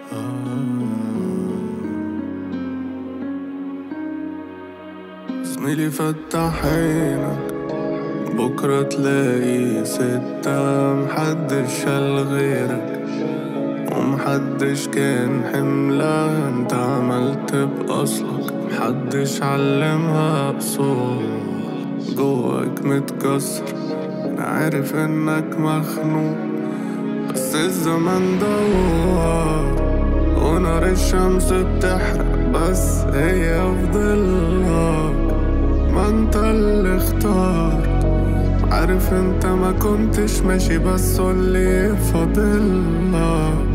زميلي فتح عينك بكرة تلاقي ستة محدش شال غيرك ومحدش كان حملها انت عملت بأصلك محدش علمها أصول جواك متكسر أنا عارف إنك مخنوق بس الزمن دوار ونار الشمس بتحرق بس هي في ضلك ما انت اللي اختار عارف انت ما كنتش ماشي بس اللي فاضلك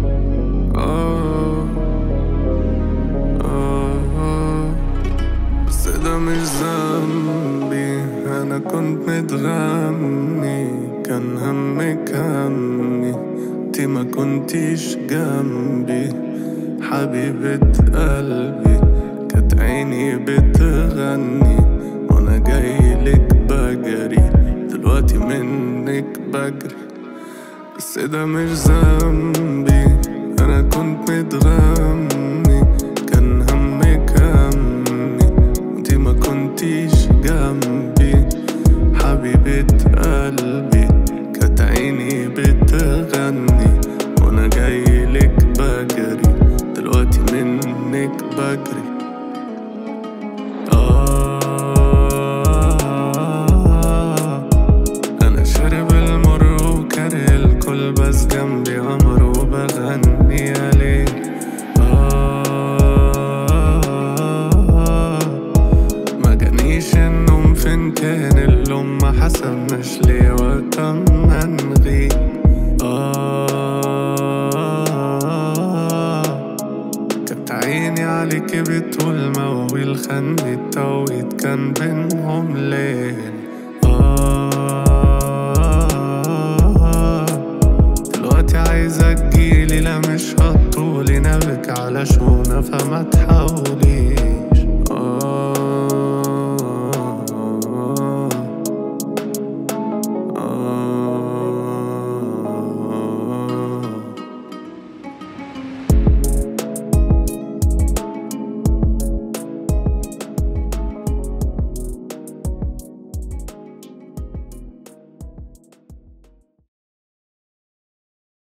آه آه آه بس ده مش ذنبي انا كنت متغني كان همك همي انتي ما كنتيش جنبي حبيبة قلبي كانت عيني بتغني وانا جايلك بجري دلوقتي منك بجري بس ده مش ذنبي انا كنت متغني كان همك همي انتي ما كنتيش جنبي حبيبة قلبي كانت عيني بتغني وانا جايلك بجري دلوقتي منك بجري آه أنا شارب المر وكاره الكل بس جنبي قمر وبغني عليه آه ما جانيش النوم فين كان اللوم ما حسبناش ليه وقت ما نغيب آه كانت عيني عليك بتقول مواويل خندي التوقيت كان بينهم ليل آه دلوقتي عايزة تجيلي لا مش هتطولي نابك على شونا فما تحاولي